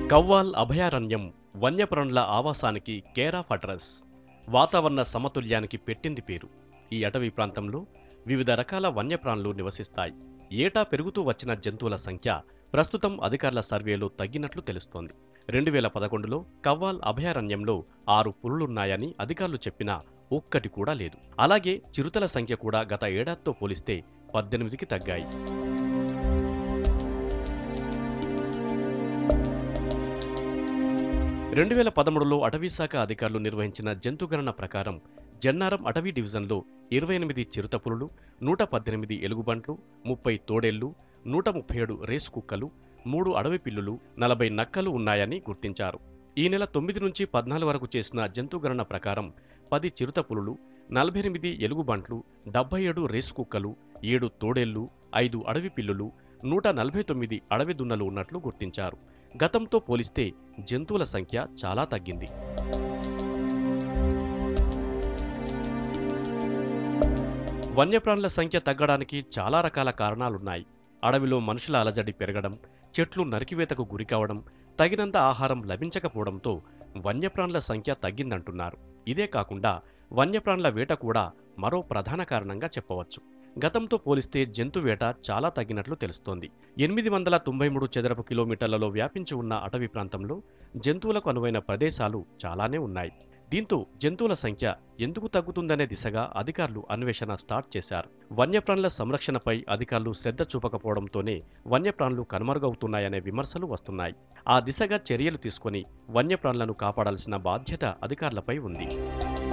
కవ్వాల్ అభయారణ్యం వన్యప్రాణుల ఆవాసానికి care of address వాతావరణ సమతుల్యానికి పెట్టింది పేరు ఈ అటవీ ప్రాంతంలో వివిధ రకాల వన్యప్రాణులు నివసిస్తాయి ఏటా పెరుగుతూ వచ్చిన జంతువుల సంఖ్య ప్రస్తుతం అధికారుల సర్వేలో తగ్గినట్లు తెలుస్తోంది రెండు వేల పదకొండులో కవ్వాల్ అభయారణ్యంలో ఆరు పులులున్నాయని అధికారులు చెప్పినా ఒక్కటి కూడా లేదు అలాగే చిరుతల సంఖ్య కూడా గత ఏడాదితో పోలిస్తే పద్దెనిమిదికి తగ్గాయి రెండు వేల పదమూడులో అటవీశాఖ అధికారులు నిర్వహించిన జంతుగణన ప్రకారం జన్నారం అటవీ డివిజన్లో ఇరవై ఎనిమిది చిరుతపులులు నూట పద్దెనిమిది ఎలుగుబంట్లు ముప్పై తోడేళ్లు నూట ముప్పై ఏడు రేసు కుక్కలు మూడు అడవి పిల్లులు నలభై నక్కలు ఉన్నాయని గుర్తించారు ఈ నెల తొమ్మిది నుంచి పద్నాలుగు వరకు చేసిన జంతుగణన ప్రకారం పది చిరుతపులులు నలభై ఎనిమిది ఎలుగుబంట్లు డెబ్బై ఏడు రేసు కుక్కలు ఏడు తోడేళ్లు ఐదు అడవి పిల్లులు నూట నలభై తొమ్మిది అడవి దున్నలు ఉన్నట్లు గుర్తించారు గతంతో పోలిస్తే జంతువుల సంఖ్య చాలా తగ్గింది వన్యప్రాణుల సంఖ్య తగ్గడానికి చాలా రకాల కారణాలున్నాయి అడవిలో మనుషుల అలజడి పెరగడం చెట్లు నరికివేతకు గురికావడం తగినంత ఆహారం లభించకపోవడంతో వన్యప్రాణుల సంఖ్య తగ్గిందంటున్నారు ఇదే కాకుండా వన్యప్రాణుల వేట కూడా మరో ప్రధాన కారణంగా చెప్పవచ్చు గతంతో పోలిస్తే జంతు వేట చాలా తగ్గినట్లు తెలుస్తోంది ఎనిమిది వందల తొంభై మూడు చదరపు కిలోమీటర్లలో వ్యాపించి ఉన్న అటవీ ప్రాంతంలో జంతువులకు అనువైన ప్రదేశాలు చాలానే ఉన్నాయి దీంతో జంతువుల సంఖ్య ఎందుకు తగ్గుతుందనే దిశగా అధికారులు అన్వేషణ స్టార్ట్ చేశారు వన్యప్రాణుల సంరక్షణపై అధికారులు శ్రద్ధ చూపకపోవడంతోనే వన్యప్రాణులు కనుమరుగవుతున్నాయనే విమర్శలు వస్తున్నాయి ఆ దిశగా చర్యలు తీసుకొని వన్యప్రాణులను కాపాడాల్సిన బాధ్యత అధికారులపై ఉంది